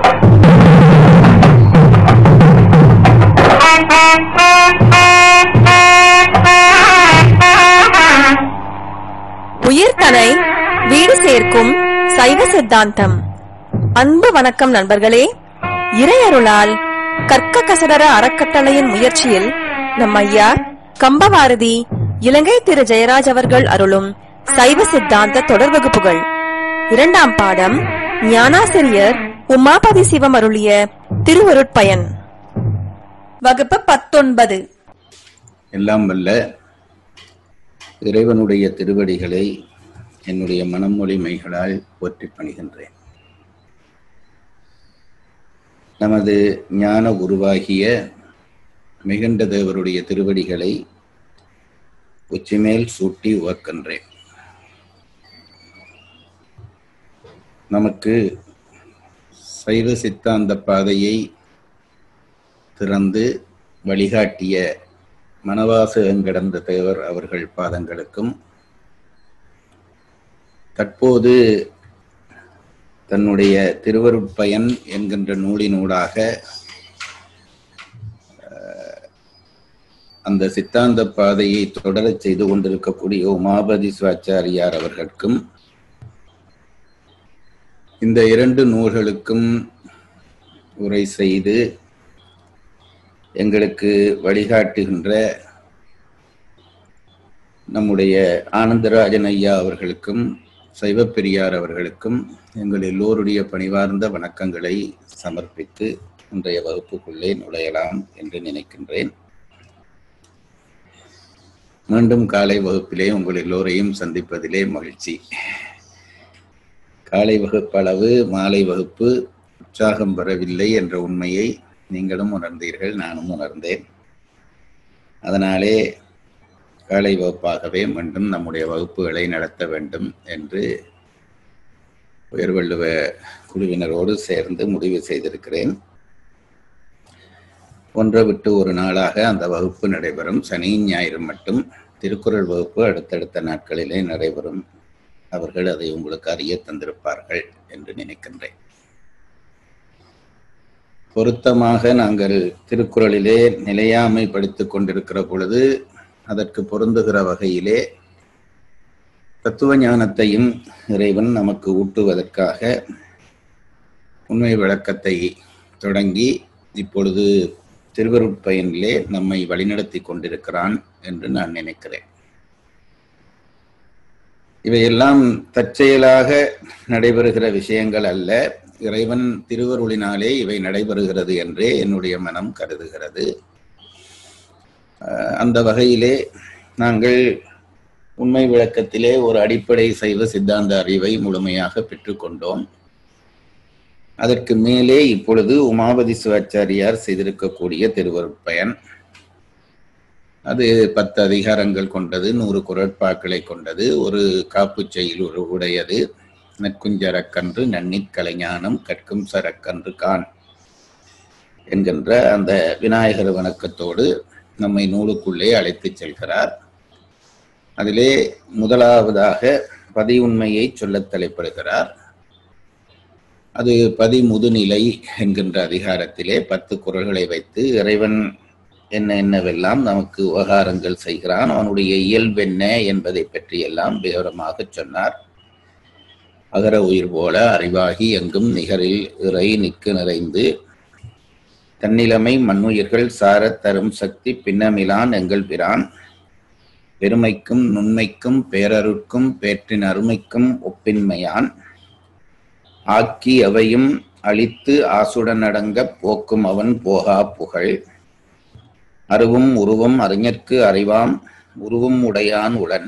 உயிர்தனை வீடு சேர்க்கும் சைவ சித்தாந்தம் அன்பு வணக்கம் நண்பர்களே இறையருளால் கற்க கசடர அறக்கட்டளையின் முயற்சியில் நம் ஐயா கம்பவாரதி இலங்கை திரு ஜெயராஜ் அவர்கள் அருளும் சைவ சித்தாந்த தொடர் வகுப்புகள் இரண்டாம் பாடம் ஞானாசிரியர் உமாபதி சிவம் அருளிய திருவருட்பயன் வகுப்பு பத்தொன்பது எல்லாம் வல்ல இறைவனுடைய திருவடிகளை என்னுடைய மனமொழி மைகளால் போற்றி பணிகின்றேன் நமது ஞான குருவாகிய மிகுண்ட தேவருடைய திருவடிகளை உச்சிமேல் சூட்டி உவக்கின்றேன் நமக்கு சைவ சித்தாந்த பாதையை திறந்து வழிகாட்டிய மனவாசகங்கிடந்த தேவர் அவர்கள் பாதங்களுக்கும் தற்போது தன்னுடைய திருவருட்பயன் என்கின்ற நூலினூடாக அஹ், அந்த சித்தாந்த பாதையை தொடரச் செய்து கொண்டிருக்கக்கூடிய உமாபதி சிவாச்சாரியார் அவர்களுக்கும் இந்த இரண்டு நூல்களுக்கும் உரை செய்து எங்களுக்கு வழிகாட்டுகின்ற நம்முடைய ஆனந்தராஜன் ஐயா அவர்களுக்கும் சைவப்பெரியார் அவர்களுக்கும் எங்கள் எல்லோருடைய பணிவார்ந்த வணக்கங்களை சமர்ப்பித்து இன்றைய வகுப்புக்குள்ளே நுழையலாம் என்று நினைக்கின்றேன் மீண்டும் காலை வகுப்பிலே உங்கள் எல்லோரையும் சந்திப்பதிலே மகிழ்ச்சி காலை வகுப்பளவு மாலை வகுப்பு உற்சாகம் பெறவில்லை என்ற உண்மையை நீங்களும் உணர்ந்தீர்கள் நானும் உணர்ந்தேன் அதனாலே காலை வகுப்பாகவே மீண்டும் நம்முடைய வகுப்புகளை நடத்த வேண்டும் என்று உயர்வள்ளுவ குழுவினரோடு சேர்ந்து முடிவு செய்திருக்கிறேன் ஒன்றை விட்டு ஒரு நாளாக அந்த வகுப்பு நடைபெறும் சனி ஞாயிறு மட்டும் திருக்குறள் வகுப்பு அடுத்தடுத்த நாட்களிலே நடைபெறும் அவர்கள் அதை உங்களுக்கு அறிய தந்திருப்பார்கள் என்று நினைக்கின்றேன் பொருத்தமாக நாங்கள் திருக்குறளிலே நிலையாமை படித்துக் கொண்டிருக்கிற பொழுது அதற்கு பொருந்துகிற வகையிலே தத்துவ ஞானத்தையும் இறைவன் நமக்கு ஊட்டுவதற்காக உண்மை விளக்கத்தை தொடங்கி இப்பொழுது திருவருட்பயனிலே நம்மை வழிநடத்தி கொண்டிருக்கிறான் என்று நான் நினைக்கிறேன் இவையெல்லாம் தற்செயலாக நடைபெறுகிற விஷயங்கள் அல்ல இறைவன் திருவருளினாலே இவை நடைபெறுகிறது என்றே என்னுடைய மனம் கருதுகிறது அஹ் அந்த வகையிலே நாங்கள் உண்மை விளக்கத்திலே ஒரு அடிப்படை சைவ சித்தாந்த அறிவை முழுமையாக பெற்றுக்கொண்டோம் அதற்கு மேலே இப்பொழுது உமாபதி சிவாச்சாரியார் செய்திருக்கக்கூடிய திருவருட்பயன் அது பத்து அதிகாரங்கள் கொண்டது நூறு குரட்பாக்களை கொண்டது ஒரு காப்புச் செயல் ஒரு உடையது நற்குஞ்சரக்கன்று நன்னிக் கலைஞானம் கற்கும் சரக்கன்று கான் என்கின்ற அந்த விநாயகர் வணக்கத்தோடு நம்மை நூலுக்குள்ளே அழைத்துச் செல்கிறார் அதிலே முதலாவதாக பதி உண்மையை சொல்லத் தலைப்படுகிறார் அது பதி முதுநிலை என்கின்ற அதிகாரத்திலே பத்து குரல்களை வைத்து இறைவன் என்ன என்னவெல்லாம் நமக்கு உபகாரங்கள் செய்கிறான் அவனுடைய இயல்பென்ன என்பதை பற்றியெல்லாம் விவரமாக சொன்னார் அகர உயிர் போல அறிவாகி எங்கும் நிகரில் இறை நிற்கு நிறைந்து தன்னிலைமை மண்ணுயிர்கள் சாரத் தரும் சக்தி பின்னமிலான் எங்கள் பிரான் பெருமைக்கும் நுண்மைக்கும் பேரருட்கும் பேற்றின் அருமைக்கும் ஒப்பின்மையான் ஆக்கி அவையும் அழித்து ஆசுடன் அடங்கப் போக்கும் அவன் போகா புகழ் அருவும் உருவம் அறிஞர்க்கு அறிவாம் உருவும் உடையான் உடன்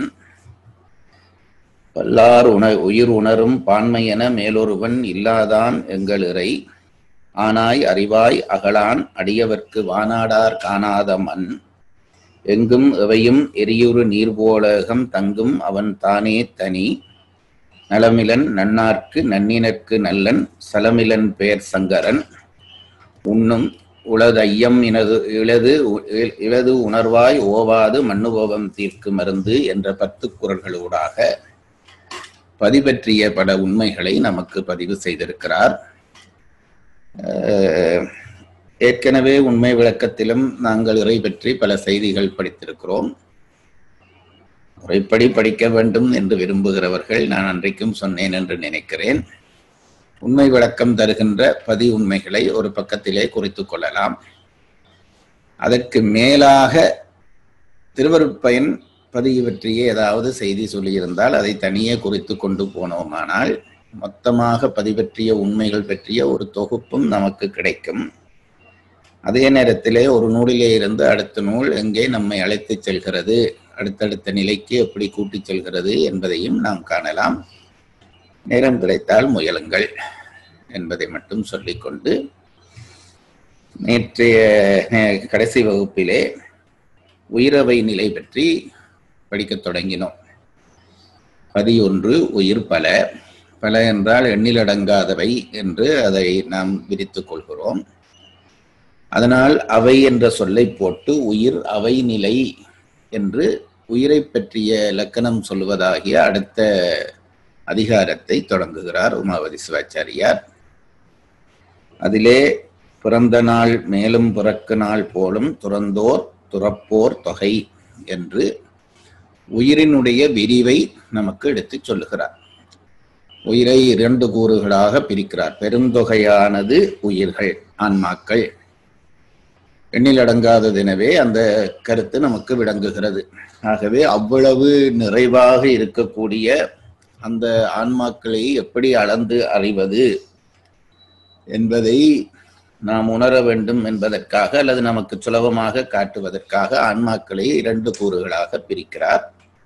வல்லார் உண உயிர் உணரும் பான்மையென மேலொருவன் இல்லாதான் எங்கள் இறை ஆனாய் அறிவாய் அகலான் அடியவர்க்கு வானாடார் காணாத மண் எங்கும் எவையும் எரியுறு நீர்போலகம் தங்கும் அவன் தானே தனி நலமிலன் நன்னார்க்கு நன்னினர்க்கு நல்லன் சலமிலன் பேர் சங்கரன் உண்ணும் உளது ஐயம் இனது இளது இளது உணர்வாய் ஓவாது மண்ணுபோகம் தீர்க்கு மருந்து என்ற பத்து குரல்களூடாக பதிபற்றிய பல உண்மைகளை நமக்கு பதிவு செய்திருக்கிறார் அஹ், ஏற்கனவே உண்மை விளக்கத்திலும் நாங்கள் இறை பற்றி பல செய்திகள் படித்திருக்கிறோம் முறைப்படி படிக்க வேண்டும் என்று விரும்புகிறவர்கள் நான் அன்றைக்கும் சொன்னேன் என்று நினைக்கிறேன் உண்மை விளக்கம் தருகின்ற பதி உண்மைகளை ஒரு பக்கத்திலே குறித்துக் கொள்ளலாம் அதற்கு மேலாக திருவருட்பயன் பதிவு பற்றிய ஏதாவது செய்தி சொல்லியிருந்தால் அதை தனியே குறித்து கொண்டு போனோமானால் மொத்தமாக பதிவற்றிய உண்மைகள் பற்றிய ஒரு தொகுப்பும் நமக்கு கிடைக்கும் அதே நேரத்திலே ஒரு நூலிலே இருந்து அடுத்த நூல் எங்கே நம்மை அழைத்துச் செல்கிறது அடுத்தடுத்த நிலைக்கு எப்படி கூட்டிச் செல்கிறது என்பதையும் நாம் காணலாம் நேரம் கிடைத்தால் முயலுங்கள் என்பதை மட்டும் சொல்லிக்கொண்டு நேற்றைய அஹ், கடைசி வகுப்பிலே உயிரவை நிலை பற்றி படிக்கத் தொடங்கினோம் பதியொன்று உயிர் பல பல என்றால் எண்ணிலடங்காதவை என்று அதை நாம் விரித்துக் கொள்கிறோம் அதனால் அவை என்ற சொல்லை போட்டு உயிர் அவை நிலை என்று உயிரை பற்றிய இலக்கணம் சொல்வதாகிய அடுத்த அதிகாரத்தை தொடங்குகிறார் உமாவதி சிவாச்சாரியார் அதிலே பிறந்த நாள் மேலும் பிறக்கு நாள் போலும் துறந்தோர் துறப்போர் தொகை என்று உயிரினுடைய விரிவை நமக்கு எடுத்துச் சொல்லுகிறார் உயிரை இரண்டு கூறுகளாக பிரிக்கிறார் பெருந்தொகையானது உயிர்கள் ஆன்மாக்கள் எண்ணிலடங்காததெனவே அந்த கருத்து நமக்கு விளங்குகிறது ஆகவே அவ்வளவு நிறைவாக இருக்கக்கூடிய அந்த ஆன்மாக்களை எப்படி அளந்து அறிவது என்பதை நாம் உணர வேண்டும் என்பதற்காக அல்லது நமக்கு சுலபமாக காட்டுவதற்காக ஆன்மாக்களை இரண்டு கூறுகளாக பிரிக்கிறார்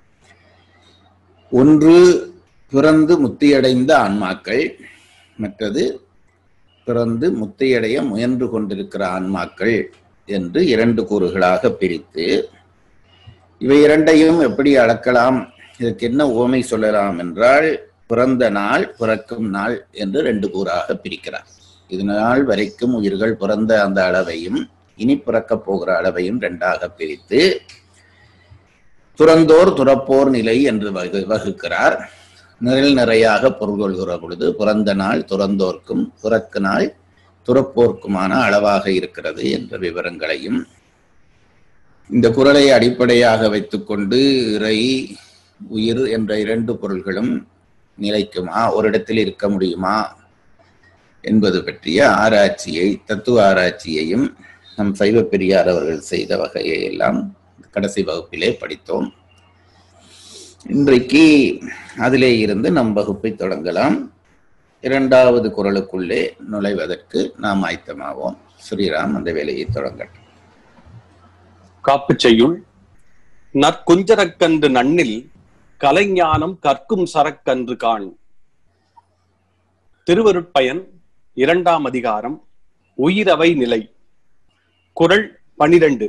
ஒன்று பிறந்து முத்தியடைந்த ஆன்மாக்கள் மற்றது பிறந்து முத்தியடைய முயன்று கொண்டிருக்கிற ஆன்மாக்கள் என்று இரண்டு கூறுகளாக பிரித்து இவை இரண்டையும் எப்படி அளக்கலாம் இதற்கு என்ன உவமை சொல்லலாம் என்றால் பிறந்த நாள் பிறக்கும் நாள் என்று ரெண்டு கூறாக பிரிக்கிறார் இது நாள் வரைக்கும் உயிர்கள் பிறந்த அந்த அளவையும் இனி பிறக்கப் போகிற அளவையும் ரெண்டாக பிரித்து துறந்தோர் துறப்போர் நிலை என்று வகு வகுக்கிறார் நிழல் நிறையாக பொருள் கொள்கிற பொழுது பிறந்த நாள் துறந்தோர்க்கும் பிறக்கு நாள் துறப்போர்க்குமான அளவாக இருக்கிறது என்ற விவரங்களையும் இந்த குரலை அடிப்படையாக வைத்துக்கொண்டு இறை உயிர் என்ற இரண்டு பொருள்களும் நிலைக்குமா ஒரு இடத்தில் இருக்க முடியுமா என்பது பற்றிய ஆராய்ச்சியை தத்துவ ஆராய்ச்சியையும் நம் சைவ பெரியார் அவர்கள் செய்த வகையை எல்லாம் கடைசி வகுப்பிலே படித்தோம் இன்றைக்கு அதிலே இருந்து நம் வகுப்பை தொடங்கலாம் இரண்டாவது குரலுக்குள்ளே நுழைவதற்கு நாம் ஆயத்தமாவோம் ஸ்ரீராம் அந்த வேலையை தொடங்கட்டும் காப்புச் செய்யுள் நற்குஞ்சரக்கன்று நன்னில் கலைஞானம் கற்கும் சரக்கன்று காண் திருவருட்பயன் இரண்டாம் அதிகாரம் உயிரவை நிலை குரல் பனிரெண்டு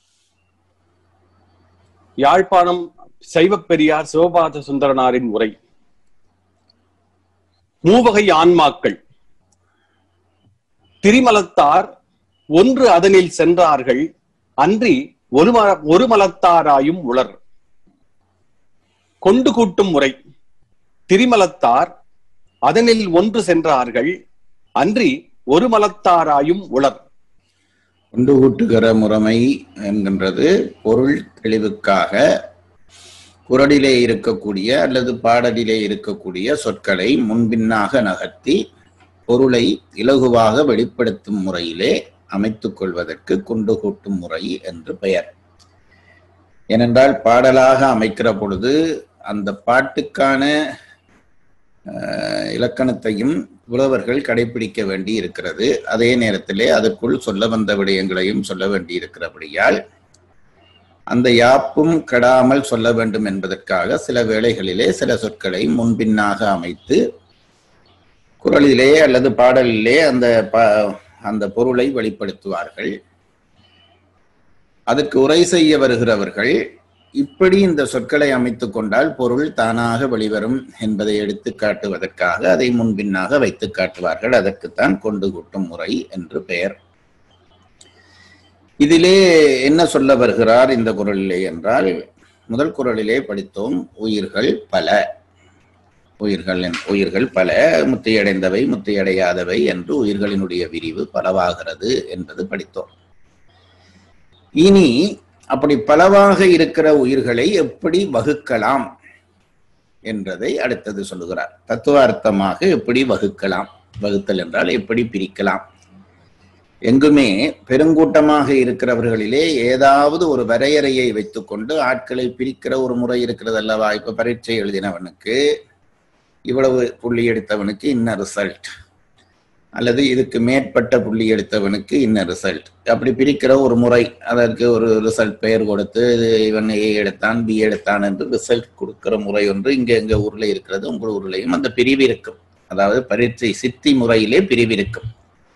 யாழ்ப்பாணம் சைவப் பெரியார் சிவபாத சுந்தரனாரின் உரை மூவகை ஆன்மாக்கள் திரிமலத்தார் ஒன்று அதனில் சென்றார்கள் அன்றி ஒரு ம- ஒரு மலத்தாராயும் உளர் கொண்டு கூட்டும் முறை திரிமலத்தார் அதனில் ஒன்று சென்றார்கள் அன்றி ஒரு மலத்தாராயும் உளர் கொண்டு கூட்டுகிற முறைமை என்கின்றது பொருள் தெளிவுக்காக குரலிலே இருக்கக்கூடிய அல்லது பாடலிலே இருக்கக்கூடிய சொற்களை முன்பின்னாக நகர்த்தி பொருளை இலகுவாக வெளிப்படுத்தும் முறையிலே அமைத்துக் கொள்வதற்கு கொண்டு கூட்டும் முறை என்று பெயர் ஏனென்றால் பாடலாக அமைக்கிற பொழுது அந்த பாட்டுக்கான அஹ், இலக்கணத்தையும் புலவர்கள் கடைபிடிக்க வேண்டி இருக்கிறது அதே நேரத்திலே அதற்குள் சொல்ல வந்த விடயங்களையும் சொல்ல வேண்டி இருக்கிறபடியால் அந்த யாப்பும் கெடாமல் சொல்ல வேண்டும் என்பதற்காக சில வேளைகளிலே சில சொற்களை முன்பின்னாக அமைத்து குரலிலே அல்லது பாடலிலே அந்த ப- அந்த பொருளை வெளிப்படுத்துவார்கள் அதற்கு உரை செய்ய வருகிறவர்கள் இப்படி இந்த சொற்களை அமைத்துக் கொண்டால் பொருள் தானாக வெளிவரும் என்பதை எடுத்து காட்டுவதற்காக அதை முன்பின்னாக வைத்து காட்டுவார்கள் அதற்குத்தான் கொண்டு கூட்டும் முறை என்று பெயர் இதிலே என்ன சொல்ல வருகிறார் இந்த குரலிலே என்றால் முதல் குரலிலே படித்தோம் உயிர்கள் பல உயிர்கள் என்- உயிர்கள் பல முத்தியடைந்தவை முத்தியடையாதவை என்று உயிர்களினுடைய விரிவு பலவாகிறது என்பது படித்தோம் இனி அப்படி பலவாக இருக்கிற உயிர்களை எப்படி வகுக்கலாம் என்றதை அடுத்தது சொல்லுகிறார் தத்துவார்த்தமாக எப்படி வகுக்கலாம் வகுத்தல் என்றால் எப்படி பிரிக்கலாம் எங்குமே பெருங்கூட்டமாக இருக்கிறவர்களிலே ஏதாவது ஒரு வரையறையை வைத்துக்கொண்டு ஆட்களை பிரிக்கிற ஒரு முறை இருக்கிறது அல்லவா இப்ப பரீட்சை எழுதினவனுக்கு இவ்வளவு புள்ளி எடுத்தவனுக்கு இன்ன ரிசல்ட் அல்லது இதுக்கு மேற்பட்ட புள்ளி எடுத்தவனுக்கு இன்ன ரிசல்ட் அப்படி பிரிக்கிற ஒரு முறை அதற்கு ஒரு ரிசல்ட் பெயர் கொடுத்து இது இவன் ஏ எடுத்தான் பி எடுத்தான் என்று ரிசல்ட் கொடுக்கிற முறை ஒன்று இங்க எங்க ஊர்ல இருக்கிறது உங்கள் ஊர்லயும் அந்த பிரிவு இருக்கும் அதாவது பரீட்சை சித்தி முறையிலே பிரிவு இருக்கும்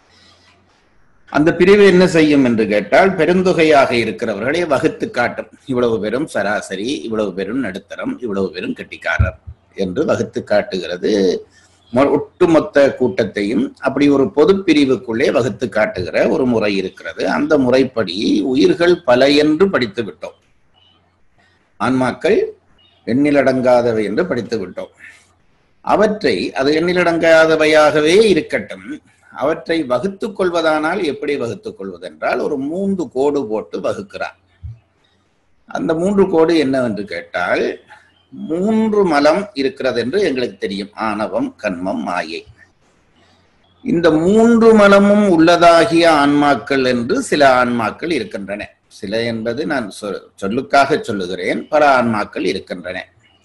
அந்த பிரிவு என்ன செய்யும் என்று கேட்டால் பெருந்தொகையாக இருக்கிறவர்களை வகுத்து காட்டும் இவ்வளவு பேரும் சராசரி இவ்வளவு பேரும் நடுத்தரம் இவ்வளவு பேரும் கெட்டிக்காரர் என்று வகுத்து காட்டுகிறது மொ- ஒட்டுமொத்த கூட்டத்தையும் அப்படி ஒரு பொது பிரிவுக்குள்ளே வகுத்து காட்டுகிற ஒரு முறை இருக்கிறது அந்த முறைப்படி உயிர்கள் பல என்று படித்து விட்டோம் ஆன்மாக்கள் எண்ணிலடங்காதவை என்று படித்து விட்டோம் அவற்றை அது எண்ணிலடங்காதவையாகவே இருக்கட்டும் அவற்றை வகுத்துக் கொள்வதானால் எப்படி வகுத்துக் கொள்வதென்றால் ஒரு மூன்று கோடு போட்டு வகுக்கிறார் அந்த மூன்று கோடு என்னவென்று கேட்டால் மூன்று மலம் இருக்கிறது என்று எங்களுக்கு தெரியும் ஆணவம் கண்மம் மாயை இந்த மூன்று மலமும் உள்ளதாகிய ஆன்மாக்கள் என்று சில ஆன்மாக்கள் இருக்கின்றன சில என்பது நான் சொ- சொல்லுக்காக சொல்லுகிறேன் பல ஆன்மாக்கள் இருக்கின்றன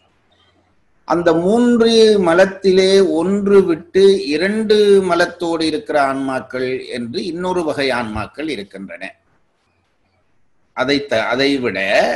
அந்த மூன்று மலத்திலே ஒன்று விட்டு இரண்டு மலத்தோடு இருக்கிற ஆன்மாக்கள் என்று இன்னொரு வகை ஆன்மாக்கள் இருக்கின்றன அதை த- அதை விட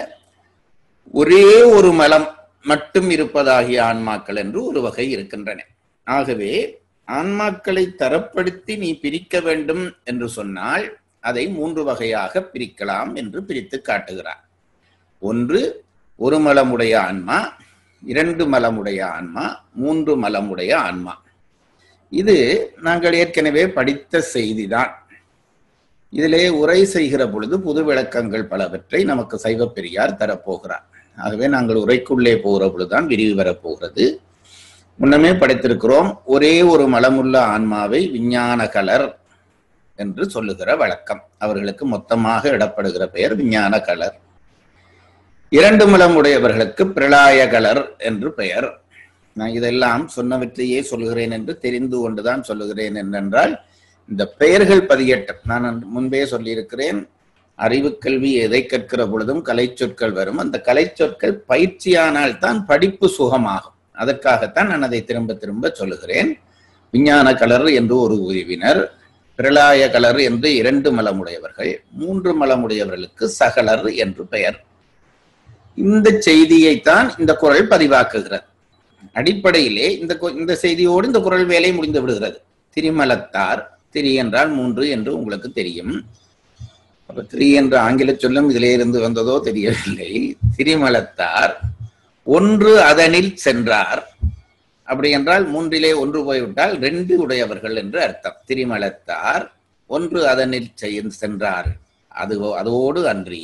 ஒரே ஒரு மலம் மட்டும் இருப்பதாகிய ஆன்மாக்கள் என்று ஒரு வகை இருக்கின்றன ஆகவே ஆன்மாக்களை தரப்படுத்தி நீ பிரிக்க வேண்டும் என்று சொன்னால் அதை மூன்று வகையாக பிரிக்கலாம் என்று பிரித்து காட்டுகிறார் ஒன்று ஒரு மலமுடைய ஆன்மா இரண்டு மலமுடைய ஆன்மா மூன்று மலமுடைய ஆன்மா இது நாங்கள் ஏற்கனவே படித்த செய்திதான் இதிலே உரை செய்கிற பொழுது புது விளக்கங்கள் பலவற்றை நமக்கு சைவ பெரியார் தரப்போகிறார் ஆகவே நாங்கள் உரைக்குள்ளே போகிற பொழுதுதான் விரிவு வரப்போகிறது முன்னமே படித்திருக்கிறோம் ஒரே ஒரு மலமுள்ள ஆன்மாவை விஞ்ஞான கலர் என்று சொல்லுகிற வழக்கம் அவர்களுக்கு மொத்தமாக இடப்படுகிற பெயர் விஞ்ஞான கலர் இரண்டு மலம் உடையவர்களுக்கு பிரளாய கலர் என்று பெயர் நான் இதெல்லாம் சொன்னவற்றையே சொல்கிறேன் என்று தெரிந்து கொண்டுதான் சொல்லுகிறேன் என்னென்றால் இந்த பெயர்கள் பதியட்டும் நான் அன்று முன்பே சொல்லியிருக்கிறேன் அறிவு கல்வி எதை கற்கிற பொழுதும் கலை சொற்கள் வரும் அந்த கலை சொற்கள் பயிற்சியானால் தான் படிப்பு சுகமாகும் அதற்காகத்தான் நான் அதை திரும்ப திரும்ப சொல்லுகிறேன் விஞ்ஞான கலர் என்று ஒரு உரிவினர் பிரளாய கலர் என்று இரண்டு மலமுடையவர்கள் மூன்று மலமுடையவர்களுக்கு சகலர் என்று பெயர் இந்த செய்தியைத்தான் இந்த குரல் பதிவாக்குகிறது அடிப்படையிலே இந்த கு- இந்த செய்தியோடு இந்த குரல் வேலை முடிந்து விடுகிறது திரிமலத்தார் திரி என்றால் மூன்று என்று உங்களுக்கு தெரியும் அப்ப திரி என்ற ஆங்கில சொல்லும் இதிலே இருந்து வந்ததோ தெரியவில்லை திரிமலத்தார் ஒன்று அதனில் சென்றார் அப்படி என்றால் மூன்றிலே ஒன்று போய்விட்டால் ரெண்டு உடையவர்கள் என்று அர்த்தம் திரிமலத்தார் ஒன்று அதனில் செய்- சென்றார் அது அதோடு அன்றி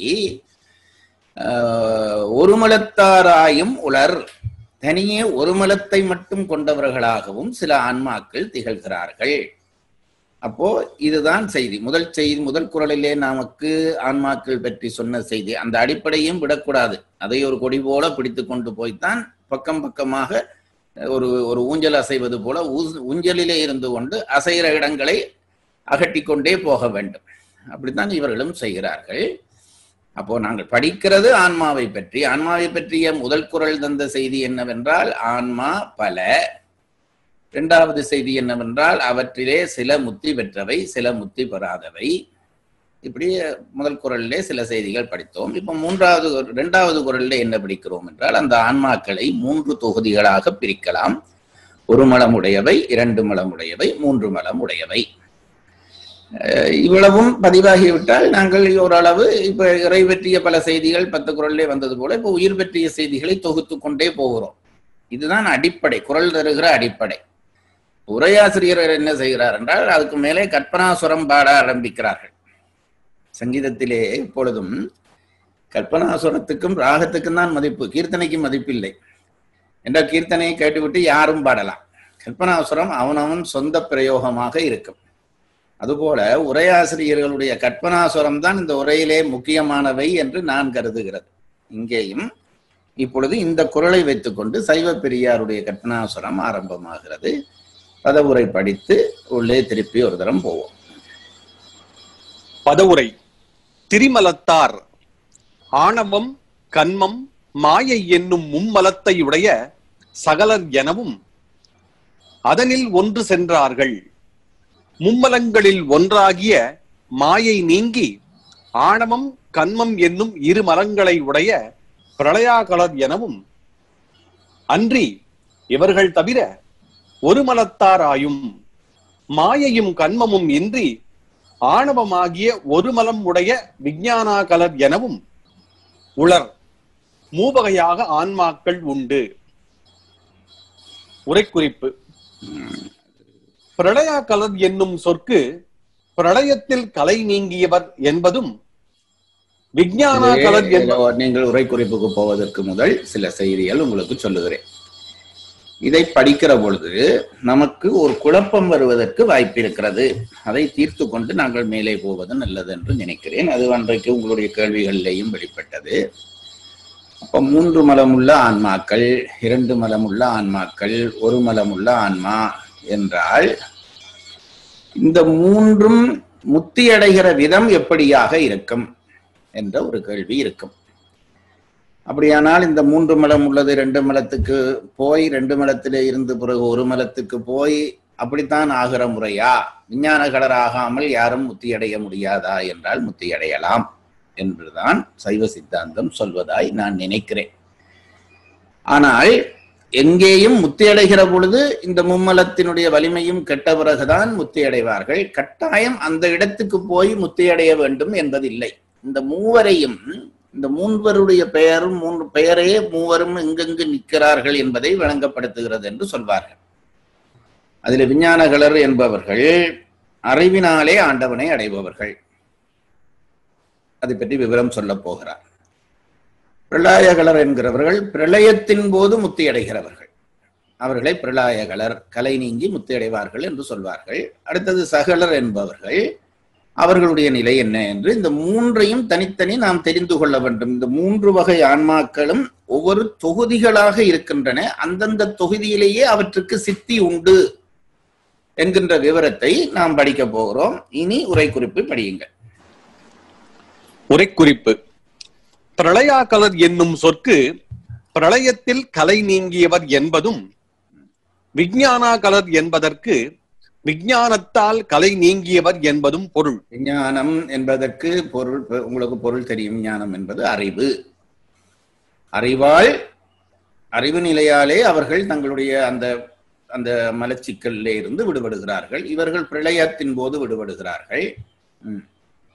ஆஹ், ஒரு மலத்தாராயும் உலர் தனியே ஒரு மலத்தை மட்டும் கொண்டவர்களாகவும் சில ஆன்மாக்கள் திகழ்கிறார்கள் அப்போ இதுதான் செய்தி முதல் செய்தி முதல் குரலிலே நமக்கு ஆன்மாக்கள் பற்றி சொன்ன செய்தி அந்த அடிப்படையும் விடக்கூடாது அதை ஒரு கொடி போல பிடித்து கொண்டு போய்த்தான் பக்கம் பக்கமாக ஒரு ஒரு ஊஞ்சல் அசைவது போல ஊ- ஊஞ்சலிலே இருந்து கொண்டு அசைகிற இடங்களை அகட்டிக்கொண்டே போக வேண்டும் அப்படித்தான் இவர்களும் செய்கிறார்கள் அப்போ நாங்கள் படிக்கிறது ஆன்மாவை பற்றி ஆன்மாவை பற்றிய முதல் குரல் தந்த செய்தி என்னவென்றால் ஆன்மா பல இரண்டாவது செய்தி என்னவென்றால் அவற்றிலே சில முத்தி பெற்றவை சில முத்தி பெறாதவை இப்படி முதல் குரலிலே சில செய்திகள் படித்தோம் இப்ப மூன்றாவது குர- இரண்டாவது குரலிலே என்ன படிக்கிறோம் என்றால் அந்த ஆன்மாக்களை மூன்று தொகுதிகளாக பிரிக்கலாம் ஒரு மலம் உடையவை இரண்டு மலம் உடையவை மூன்று மலம் உடையவை அஹ் இவ்வளவும் பதிவாகிவிட்டால் நாங்கள் ஓரளவு இப்ப இறை பற்றிய பல செய்திகள் பத்து குரல்லே வந்தது போல இப்ப உயிர் பற்றிய செய்திகளை தொகுத்து கொண்டே போகிறோம் இதுதான் அடிப்படை குரல் தருகிற அடிப்படை உரையாசிரியர் என்ன செய்கிறார் என்றால் அதுக்கு மேலே கற்பனாசுரம் பாட ஆரம்பிக்கிறார்கள் சங்கீதத்திலே எப்பொழுதும் கற்பனாசுரத்துக்கும் ராகத்துக்கும் தான் மதிப்பு கீர்த்தனைக்கு மதிப்பில்லை என்ற கீர்த்தனையை கேட்டுவிட்டு யாரும் பாடலாம் கற்பனாசுரம் அவனவன் சொந்த பிரயோகமாக இருக்கும் அதுபோல உரையாசிரியர்களுடைய கற்பனாசுரம் தான் இந்த உரையிலே முக்கியமானவை என்று நான் கருதுகிறது இங்கேயும் இப்பொழுது இந்த குரலை வைத்துக்கொண்டு சைவ பெரியாருடைய கற்பனாசுரம் ஆரம்பமாகிறது பதவுரை படித்து உள்ளே திருப்பி ஒரு தரம் போவோம் பதவுரை திரிமலத்தார் ஆணவம் கன்மம் மாயை என்னும் மும்மலத்தை உடைய சகலர் எனவும் அதனில் ஒன்று சென்றார்கள் மும்மலங்களில் ஒன்றாகிய மாயை நீங்கி ஆணவம் கன்மம் என்னும் இரு மலங்களை உடைய பிரளயாகலர் எனவும் அன்றி இவர்கள் தவிர ஒரு மலத்தாராயும் மாயையும் கன்மமும் இன்றி ஆணவமாகிய ஒரு மலம் உடைய விஞ்ஞானாகலர் எனவும் உளர் மூவகையாக ஆன்மாக்கள் உண்டு உரைக்குறிப்பு பிரளயாகலர் என்னும் சொற்கு பிரளயத்தில் கலை நீங்கியவர் என்பதும் விஞ்ஞானாகலர் இதிலே என்ப நீங்கள் உரை குறிப்புக்கு போவதற்கு முதல் சில செய்திகள் உங்களுக்கு சொல்லுகிறேன் இதை படிக்கிற பொழுது நமக்கு ஒரு குழப்பம் வருவதற்கு வாய்ப்பு இருக்கிறது அதை தீர்த்து கொண்டு நாங்கள் மேலே போவது நல்லது என்று நினைக்கிறேன் அது அன்றைக்கு உங்களுடைய கேள்விகளிலேயும் வெளிப்பட்டது அப்ப மூன்று மலமுள்ள ஆன்மாக்கள் இரண்டு மலமுள்ள ஆன்மாக்கள் ஒரு மலமுள்ள ஆன்மா என்றால் இந்த மூன்றும் முத்தி அடைகிற விதம் எப்படியாக இருக்கும் என்ற ஒரு கேள்வி இருக்கும் அப்படியானால் இந்த மூன்று மலம் உள்ளது ரெண்டு மலத்துக்கு போய் ரெண்டு மலத்திலே இருந்து பிறகு ஒரு மலத்துக்கு போய் அப்படித்தான் ஆகிற முறையா விஞ்ஞான கலர் ஆகாமல் யாரும் முத்தி அடைய முடியாதா என்றால் முத்தி அடையலாம் என்றுதான் சைவ சித்தாந்தம் சொல்வதாய் நான் நினைக்கிறேன் ஆனால் எங்கேயும் முத்தி அடைகிற பொழுது இந்த மும்மலத்தினுடைய வலிமையும் கெட்ட பிறகுதான் முத்தி அடைவார்கள் கட்டாயம் அந்த இடத்துக்கு போய் முத்தி அடைய வேண்டும் என்பதில்லை இந்த மூவரையும் இந்த மூன்வருடைய பெயரும் மூன்று பெயரே மூவரும் எங்கெங்கு நிற்கிறார்கள் என்பதை விளங்கப்படுத்துகிறது என்று சொல்வார்கள் அதில் விஞ்ஞானகளர் என்பவர்கள் அறிவினாலே ஆண்டவனை அடைபவர்கள் அதை பற்றி விவரம் சொல்ல போகிறார் பிரளாயகலர் என்கிறவர்கள் பிரளயத்தின் போது முத்தி அடைகிறவர்கள் அவர்களை பிரளாயகலர் கலை நீங்கி முத்தி அடைவார்கள் என்று சொல்வார்கள் அடுத்தது சகலர் என்பவர்கள் அவர்களுடைய நிலை என்ன என்று இந்த மூன்றையும் தனித்தனி நாம் தெரிந்து கொள்ள வேண்டும் இந்த மூன்று வகை ஆன்மாக்களும் ஒவ்வொரு தொகுதிகளாக இருக்கின்றன அந்தந்த தொகுதியிலேயே அவற்றுக்கு சித்தி உண்டு என்கின்ற விவரத்தை நாம் படிக்க போகிறோம் இனி உரை குறிப்பு படியுங்கள் உரைக்குறிப்பு பிரளயாகலர் என்னும் சொற்கு பிரளயத்தில் கலை நீங்கியவர் என்பதும் விஞ்ஞானாகலர் என்பதற்கு விஞ்ஞானத்தால் கலை நீங்கியவர் என்பதும் பொருள் விஞ்ஞானம் என்பதற்கு பொருள் உங்களுக்கு பொருள் தெரியும் ஞானம் என்பது அறிவு அறிவால் அறிவு நிலையாலே அவர்கள் தங்களுடைய அந்த அந்த மலச்சிக்கல்ல இருந்து விடுபடுகிறார்கள் இவர்கள் பிரளயத்தின் போது விடுபடுகிறார்கள் ம்.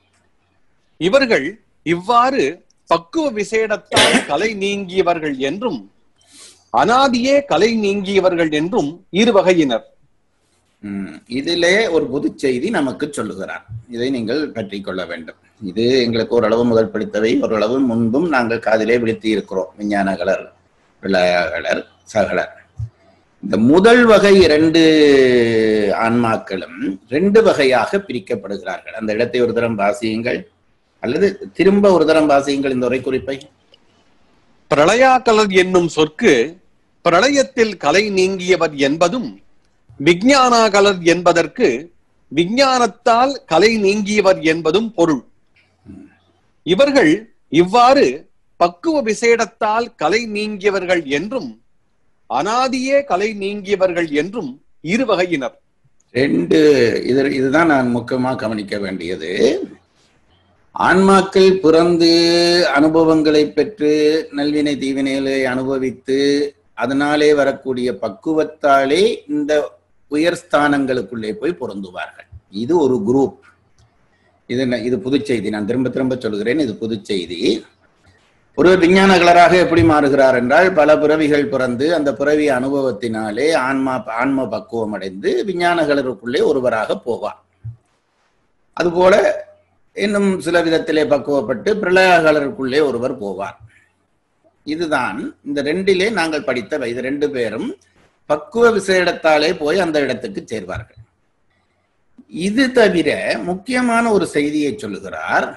இவர்கள் இவ்வாறு பக்குவ விசேடத்தால் கலை நீங்கியவர்கள் என்றும் அனாதியே கலை நீங்கியவர்கள் என்றும் இரு வகையினர் ம். இதிலே ஒரு பொது செய்தி நமக்கு சொல்லுகிறார் இதை நீங்கள் பற்றி கொள்ள வேண்டும் இது எங்களுக்கு ஓரளவு முதல் படித்தவை ஓரளவு முன்பும் நாங்கள் காதிலே விழித்து இருக்கிறோம் விஞ்ஞானகலர் விளையாகலர் சகலர் இந்த முதல் வகை இரண்டு ஆன்மாக்களும் ரெண்டு வகையாக பிரிக்கப்படுகிறார்கள் அந்த இடத்தை ஒரு தரம் வாசியுங்கள் அல்லது திரும்ப ஒரு தரம் வாசியுங்கள் இந்த உரை குறிப்பை பிரளயாகலர் என்னும் சொற்கு பிரளயத்தில் கலை நீங்கியவர் என்பதும் விஞ்ஞானாகலர் என்பதற்கு விஞ்ஞானத்தால் கலை நீங்கியவர் என்பதும் பொருள் இவர்கள் இவ்வாறு பக்குவ விசேடத்தால் கலை நீங்கியவர்கள் என்றும் அனாதியே கலை நீங்கியவர்கள் என்றும் இரு வகையினர் ரெண்டு இது இதுதான் நான் முக்கியமா கவனிக்க வேண்டியது ஆன்மாக்கள் பிறந்து அனுபவங்களை பெற்று நல்வினை தீவினைகளை அனுபவித்து அதனாலே வரக்கூடிய பக்குவத்தாலே இந்த உயர் ஸ்தானங்களுக்குள்ளே போய் பொருந்துவார்கள் இது ஒரு குரூப் இது ந- இது புதுச் செய்தி நான் திரும்ப திரும்ப சொல்கிறேன் இது புதுச் செய்தி ஒரு விஞ்ஞானகலராக எப்படி மாறுகிறார் என்றால் பல பிறவிகள் பிறந்து அந்த பிறவி அனுபவத்தினாலே ஆன்மா ஆன்ம பக்குவம் அடைந்து விஞ்ஞானகலருக்குள்ளே ஒருவராக போவார் அதுபோல இன்னும் சில விதத்திலே பக்குவப்பட்டு பிரளயகலருக்குள்ளே ஒருவர் போவார் இதுதான் இந்த ரெண்டிலே நாங்கள் படித்த இது ரெண்டு பேரும் பக்குவ விசேடத்தாலே போய் அந்த இடத்துக்கு சேர்வார்கள் இது தவிர முக்கியமான ஒரு செய்தியை சொல்லுகிறார்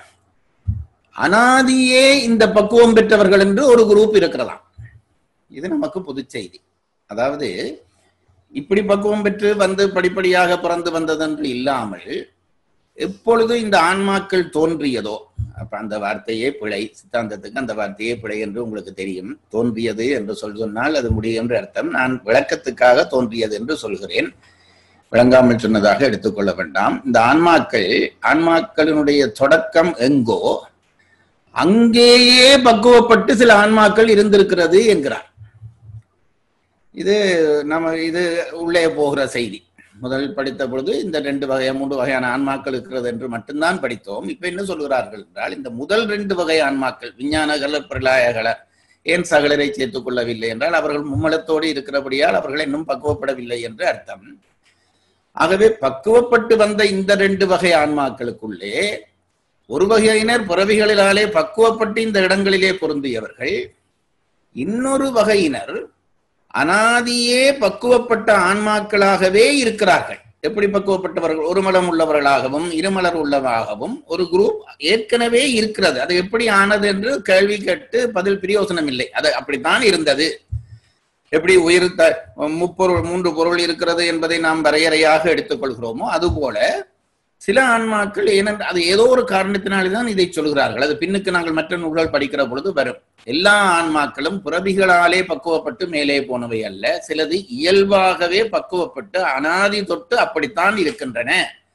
அனாதியே இந்த பக்குவம் பெற்றவர்கள் என்று ஒரு குரூப் இருக்கிறதாம் இது நமக்கு புது செய்தி அதாவது இப்படி பக்குவம் பெற்று வந்து படிப்படியாக பிறந்து வந்ததென்று இல்லாமல் எப்பொழுது இந்த ஆன்மாக்கள் தோன்றியதோ அப்ப அந்த வார்த்தையே பிழை சித்தாந்தத்துக்கு அந்த வார்த்தையே பிழை என்று உங்களுக்கு தெரியும் தோன்றியது என்று சொல் சொன்னால் அது முடியும் என்று அர்த்தம் நான் விளக்கத்துக்காக தோன்றியது என்று சொல்கிறேன் விளங்காமல் சொன்னதாக எடுத்துக்கொள்ள வேண்டாம் இந்த ஆன்மாக்கள் ஆன்மாக்களினுடைய தொடக்கம் எங்கோ அங்கேயே பக்குவப்பட்டு சில ஆன்மாக்கள் இருந்திருக்கிறது என்கிறார் இது நம்ம இது உள்ளே போகிற செய்தி முதல் படித்த பொழுது இந்த ரெண்டு வகை மூன்று வகையான ஆன்மாக்கள் இருக்கிறது என்று மட்டும்தான் படித்தோம் இப்ப என்ன சொல்கிறார்கள் என்றால் இந்த முதல் ரெண்டு வகை ஆன்மாக்கள் விஞ்ஞானகல பிரலாயகல ஏன் சகலரை சேர்த்துக் கொள்ளவில்லை என்றால் அவர்கள் மும்மலத்தோடு இருக்கிறபடியால் அவர்கள் இன்னும் பக்குவப்படவில்லை என்று அர்த்தம் ஆகவே பக்குவப்பட்டு வந்த இந்த ரெண்டு வகை ஆன்மாக்களுக்குள்ளே ஒரு வகையினர் பிறவிகளினாலே பக்குவப்பட்டு இந்த இடங்களிலே பொருந்தியவர்கள் இன்னொரு வகையினர் அனாதியே பக்குவப்பட்ட ஆன்மாக்களாகவே இருக்கிறார்கள் எப்படி பக்குவப்பட்டவர்கள் ஒரு மலம் உள்ளவர்களாகவும் இருமலர் உள்ளவாகவும் ஒரு குரூப் ஏற்கனவே இருக்கிறது அது எப்படி ஆனது என்று கேள்வி கேட்டு பதில் பிரயோசனம் இல்லை அது அப்படித்தான் இருந்தது எப்படி உயிர் த- முப்பொருள் மூன்று பொருள் இருக்கிறது என்பதை நாம் வரையறையாக எடுத்துக்கொள்கிறோமோ அதுபோல சில ஆன்மாக்கள் ஏனென்று அது ஏதோ ஒரு காரணத்தினால்தான் இதை சொல்கிறார்கள் அது பின்னுக்கு நாங்கள் மற்ற நூல்கள் படிக்கிற பொழுது வரும் எல்லா ஆன்மாக்களும் புறவிகளாலே பக்குவப்பட்டு மேலே போனவை அல்ல சிலது இயல்பாகவே பக்குவப்பட்டு அனாதி தொட்டு அப்படித்தான் இருக்கின்றன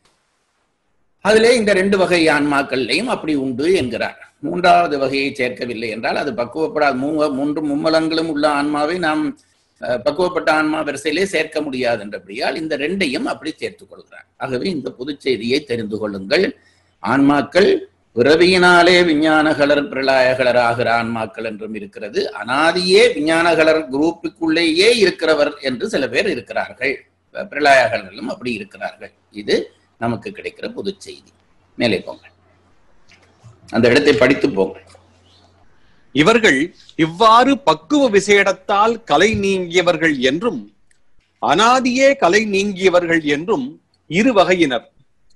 அதிலே இந்த ரெண்டு வகை ஆன்மாக்கள்லையும் அப்படி உண்டு என்கிறார் மூன்றாவது வகையை சேர்க்கவில்லை என்றால் அது பக்குவப்படாத மூ மூன்று மும்மலங்களும் உள்ள ஆன்மாவை நாம் அஹ், பக்குவப்பட்ட ஆன்மா வரிசையிலே சேர்க்க முடியாது என்றபடியால் இந்த ரெண்டையும் அப்படி சேர்த்துக் கொள்கிறார் ஆகவே இந்த பொதுச் செய்தியை தெரிந்து கொள்ளுங்கள் ஆன்மாக்கள் பிறவியினாலே விஞ்ஞானகலர் பிரளாயகலர் ஆகிற ஆன்மாக்கள் என்றும் இருக்கிறது அனாதியே விஞ்ஞானகலர் குரூப்புக்குள்ளேயே இருக்கிறவர் என்று சில பேர் இருக்கிறார்கள் பிரளாயகலர்களும் அப்படி இருக்கிறார்கள் இது நமக்கு கிடைக்கிற பொதுச் செய்தி மேலே போங்க அந்த இடத்தை படித்து போங்க இவர்கள் இவ்வாறு பக்குவ விசேடத்தால் கலை நீங்கியவர்கள் என்றும் அனாதியே கலை நீங்கியவர்கள் என்றும் இரு வகையினர்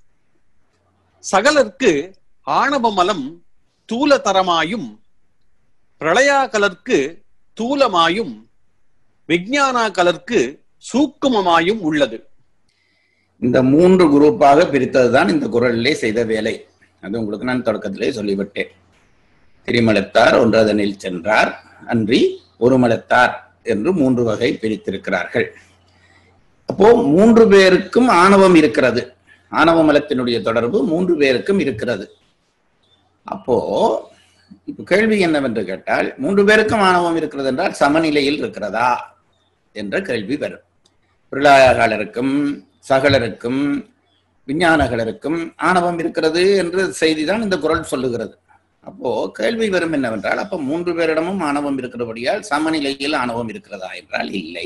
சகலர்க்கு ஆணவமலம் தூலதரமாயும் பிரளயாகலர்க்கு தூலமாயும் விஞ்ஞானாகலர்க்கு சூக்குமமாயும் உள்ளது இந்த மூன்று குரூப்பாக பிரித்ததுதான் இந்த குரலிலே செய்த வேலை அது உங்களுக்கு நான் தொடக்கத்திலே சொல்லிவிட்டேன் திரிமலத்தார் ஒன்றதனில் சென்றார் அன்றி ஒரு மலத்தார் என்று மூன்று வகை பிரித்திருக்கிறார்கள் அப்போ மூன்று பேருக்கும் ஆணவம் இருக்கிறது ஆணவ மலத்தினுடைய தொடர்பு மூன்று பேருக்கும் இருக்கிறது அப்போ இப்ப கேள்வி என்னவென்று கேட்டால் மூன்று பேருக்கும் ஆணவம் இருக்கிறது என்றால் சமநிலையில் இருக்கிறதா என்ற கேள்வி வரும் பிரளாயகாலருக்கும் சகலருக்கும் விஞ்ஞானகலருக்கும் ஆணவம் இருக்கிறது என்ற செய்திதான் இந்த குரல் சொல்லுகிறது அப்போ கேள்வி வரும் என்னவென்றால் அப்ப மூன்று பேரிடமும் ஆணவம் இருக்கிறபடியால் சமநிலையில் ஆணவம் இருக்கிறதா என்றால் இல்லை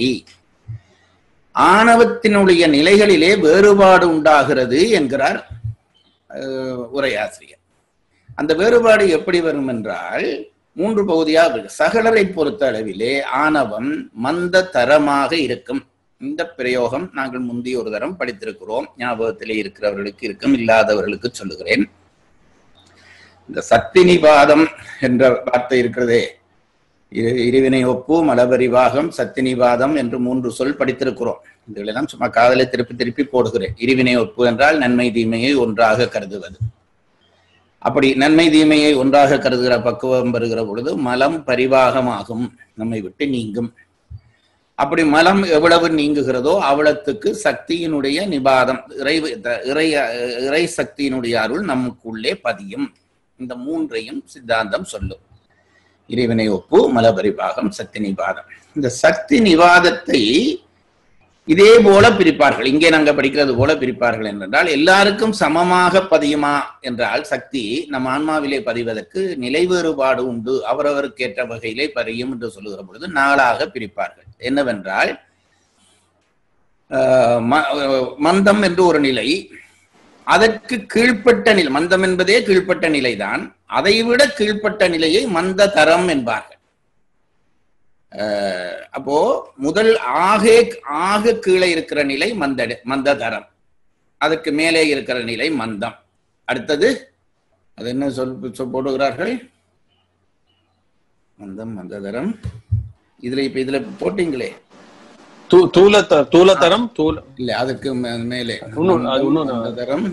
ஆணவத்தினுடைய நிலைகளிலே வேறுபாடு உண்டாகிறது என்கிறார் அஹ், உரையாசிரியர் அந்த வேறுபாடு எப்படி வரும் என்றால் மூன்று பகுதியாக இருக்கு. சகலரை பொறுத்த அளவிலே ஆணவம் மந்த தரமாக இருக்கும் இந்த பிரயோகம் நாங்கள் முந்தைய ஒரு தரம் படித்திருக்கிறோம் ஞாபகத்திலே இருக்கிறவர்களுக்கு இருக்கும் இல்லாதவர்களுக்கு சொல்லுகிறேன் இந்த சத்தினிவாதம் என்ற வார்த்தை இருக்கிறதே இரு- இருவினை ஒப்பு மலபரிவாகம் சத்தினிவாதம் என்று மூன்று சொல் படித்திருக்கிறோம் இதுகளெல்லாம் சும்மா காதலை திருப்பி திருப்பி போடுகிறேன் இருவினை ஒப்பு என்றால் நன்மை தீமையை ஒன்றாக கருதுவது அப்படி நன்மை தீமையை ஒன்றாக கருதுகிற பக்குவம் வருகிற பொழுது மலம் பரிவாகமாகும் நம்மை விட்டு நீங்கும் அப்படி மலம் எவ்வளவு நீங்குகிறதோ அவ்வளத்துக்கு சக்தியினுடைய நிபாதம் இறை இறை இறை சக்தியினுடைய அருள் நமக்குள்ளே பதியும் இந்த மூன்றையும் சித்தாந்தம் சொல்லும் இறைவனை ஒப்பு மலபரிபாகம் சக்தி நிபாதம் இந்த சக்தி நிவாதத்தை இதே போல பிரிப்பார்கள் இங்கே நாங்க படிக்கிறது போல பிரிப்பார்கள் என்றால் எல்லாருக்கும் சமமாக பதியுமா என்றால் சக்தி நம் ஆன்மாவிலே பதிவதற்கு நிலை வேறுபாடு உண்டு அவரவருக்கு ஏற்ற வகையிலே பதியும் என்று சொல்லுகிற பொழுது நாளாக பிரிப்பார்கள் என்னவென்றால் ஆஹ் ம- மந்தம் என்று ஒரு நிலை அதற்கு கீழ்ப்பட்ட நிலை மந்தம் என்பதே கீழ்ப்பட்ட நிலைதான் அதைவிட கீழ்ப்பட்ட நிலையை மந்த தரம் என்பார்கள் அஹ், அப்போ முதல் ஆகே ஆக கீழே இருக்கிற நிலை மந்த மந்த தரம் அதுக்கு மேலே இருக்கிற நிலை மந்தம் அடுத்தது அது என்ன சொல் சொல் போடுகிறார்கள் மந்தம் மந்ததரம் இதுல இப்ப இதுல போட்டீங்களே தூ- தூலத்த தூலத்தரம் தூல இல்ல அதுக்கு மே- மேலே இன்னும் அது இன்னும் மந்ததரம்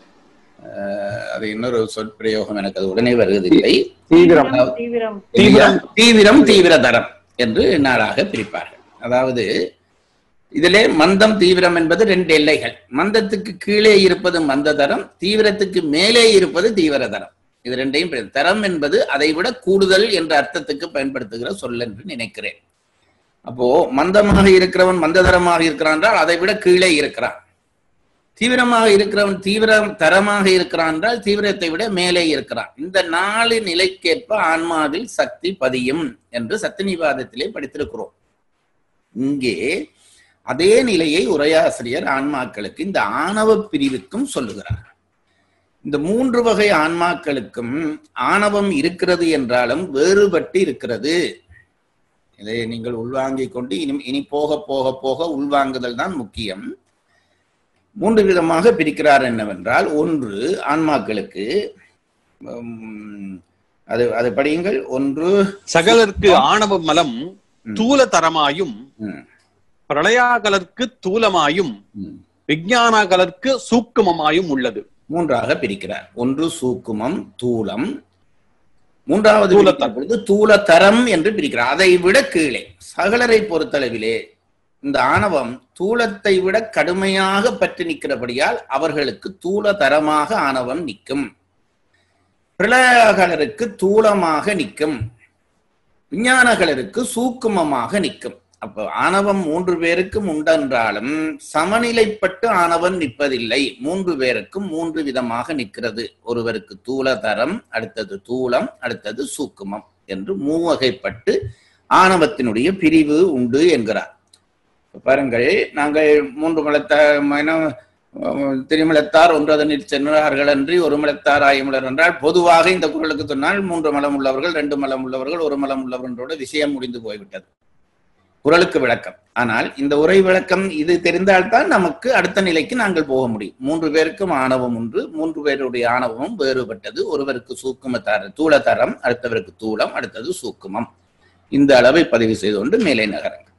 அஹ், அது இன்னொரு சொற்பிரயோகம் எனக்கு அது உடனே வருவதில்லை தீவிரம் தீவிரம் தீவிரம். தீவிரம் தீவிரதரம் என்று நாளாக பிரிப்பார்கள் அதாவது இதிலே மந்தம் தீவிரம் என்பது ரெண்டு எல்லைகள் மந்தத்துக்கு கீழே இருப்பது மந்ததரம் தீவிரத்துக்கு மேலே இருப்பது தீவிரதரம் இது ரெண்டையும் பிரி- தரம் என்பது அதை விட கூடுதல் என்ற அர்த்தத்துக்கு பயன்படுத்துகிற சொல் என்று நினைக்கிறேன் அப்போ மந்தமாக இருக்கிறவன் மந்ததரமாக இருக்கிறான் என்றால் அதை விட கீழே இருக்கிறான் தீவிரமாக இருக்கிறவன் தீவிரம் தரமாக இருக்கிறான் என்றால் தீவிரத்தை விட மேலே இருக்கிறான் இந்த நாலு நிலைக்கேற்ப ஆன்மாவில் சக்தி பதியும் என்று சத்தினிவாதத்திலே படித்திருக்கிறோம் இங்கே அதே நிலையை உரையாசிரியர் ஆன்மாக்களுக்கு இந்த ஆணவ பிரிவுக்கும் சொல்லுகிறார் இந்த மூன்று வகை ஆன்மாக்களுக்கும் ஆணவம் இருக்கிறது என்றாலும் வேறுபட்டு இருக்கிறது இதை நீங்கள் உள்வாங்கிக் கொண்டு இனி இனி போக போக போக உள்வாங்குதல் தான் முக்கியம் மூன்று விதமாக பிரிக்கிறார் என்னவென்றால் ஒன்று ஆன்மாக்களுக்கு உம், அது அது படியுங்கள் ஒன்று சகலருக்கு ஆணவ மலம் தூலதரமாயும் ம், பிரளயாகலருக்கு தூலமாயும் ம், விஞ்ஞானகலருக்கு சூக்குமமாயும் உள்ளது மூன்றாக பிரிக்கிறார் ஒன்று சூக்குமம் தூலம் மூன்றாவது தூலத்தரம். பிரிக்கிற பொழுது தூலத்தரம் என்று பிரிக்கிறார் அதை விட கீழே சகலரை பொறுத்தளவிலே இந்த ஆணவம் தூலத்தை விட கடுமையாக பற்றி நிற்கிறபடியால் அவர்களுக்கு தூலதரமாக ஆணவம் நிற்கும் பிரளயகலருக்கு தூலமாக நிற்கும் விஞ்ஞானகலருக்கு சூக்குமமாக நிற்கும் அப்போ ஆணவம் மூன்று பேருக்கும் உண்டென்றாலும் சமநிலைப்பட்டு ஆணவம் நிற்பதில்லை மூன்று பேருக்கும் மூன்று விதமாக நிற்கிறது ஒருவருக்கு தூலதரம் அடுத்தது தூலம் அடுத்தது சூக்குமம் என்று மூவகைப்பட்டு ஆணவத்தினுடைய பிரிவு உண்டு என்கிறார் பாருங்கள் நாங்கள் மூன்று மலத்த திருமலத்தார் ஒன்று அதனில் சென்றார்கள் அன்றி ஒரு மலத்தார் ஆயமுலர் என்றால் பொதுவாக இந்த குரலுக்கு சொன்னால் மூன்று மலம் உள்ளவர்கள் ரெண்டு மலம் உள்ளவர்கள் ஒரு மலம் உள்ளவர்களோட விஷயம் முடிந்து போய்விட்டது குரலுக்கு விளக்கம் ஆனால் இந்த உரை விளக்கம் இது தெரிந்தால்தான் நமக்கு அடுத்த நிலைக்கு நாங்கள் போக முடியும் மூன்று பேருக்கும் ஆணவம் உண்டு மூன்று பேருடைய ஆணவமும் வேறுபட்டது ஒருவருக்கு சூக்கும தர தூள தரம் அடுத்தவருக்கு தூளம் அடுத்தது சூக்குமம் இந்த அளவை பதிவு செய்து கொண்டு மேலே நகரங்கள்